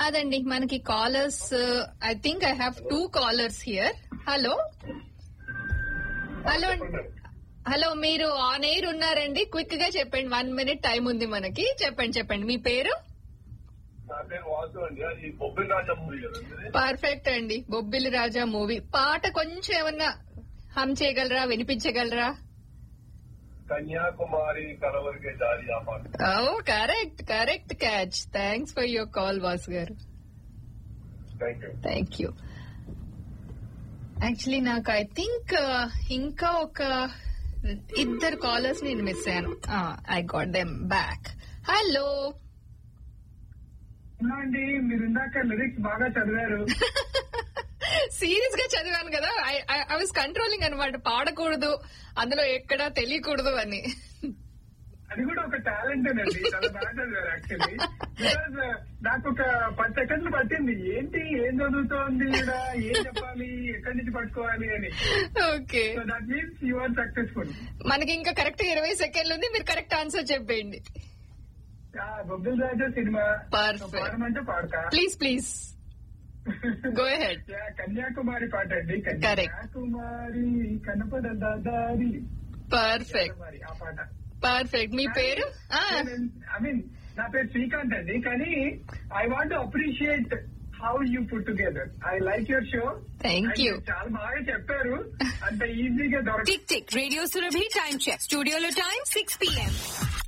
కాదండి మనకి callers I think I have two callers here hello hello hello మీరు on air ఉన్నారండి quick గా చెప్పండి వన్ మినిట్ టైం ఉంది మనకి చెప్పండి చెప్పండి మీ పేరు నా పేరు వాసు అండి అది బొబ్బిలి రాజా మూవీ కదండి పర్ఫెక్ట్ అండి బొబ్బిలి రాజా మూవీ పాట కొంచెం ఏమన్నా హమ్ చేయగలరా వినిపించగలరా కన్యాకుమారి కలవరికే దారి ఆ పాట oh correct correct catch thanks for your call Vasu garu thank you thank you actually నాకు ఐ థింక్ ఇంకా ఒక ఇద్దరు కాలర్స్ నేను మిస్ అయ్యాను I got them back hello అండి మీరు ఇందాక లిరిక్స్ బాగా చదివారు సీరియస్ గా చదివాను కదా ఐ వాజ్ కంట్రోలింగ్ అనమాట పాడకూడదు అందులో ఎక్కడా తెలియకూడదు అని అది కూడా ఒక టాలెంట్ అండి చాలా బాగా చదివారు యాక్చువల్లీ బికాజ్ నాకు ఒక పది సెకండ్లు పట్టింది ఏంటి ఏం చదువుతోంది ఈడ ఏం చెప్పాలి ఎక్కడి నుంచి పట్టుకోవాలి అని okay so that means you are successful మనకి ఇంకా కరెక్ట్ ఇరవై సెకండ్లు ఉంది మీరు కరెక్ట్ ఆన్సర్ చెప్పేయండి బొబ్బిల్ రాజా సినిమా Perfect. పాడమంటే పాడతా please please go ahead yeah, Kanyakumari పాట అండి Correct. కన్యాకుమారి కనపడ దారి పర్ఫెక్ట్ కన్యాకుమారి ఆ పాట పర్ఫెక్ట్ మీ పేరు ఐ మీన్ నా పేరు శ్రీకాంత్ అండి కానీ I want appreciate how you put together I like your show Thank you. చాలా బాగా చెప్పారు అంత ఈజీగా దొరక tick tick radio Surabhi time check స్టూడియోలో టైం సిక్స్ పిఎం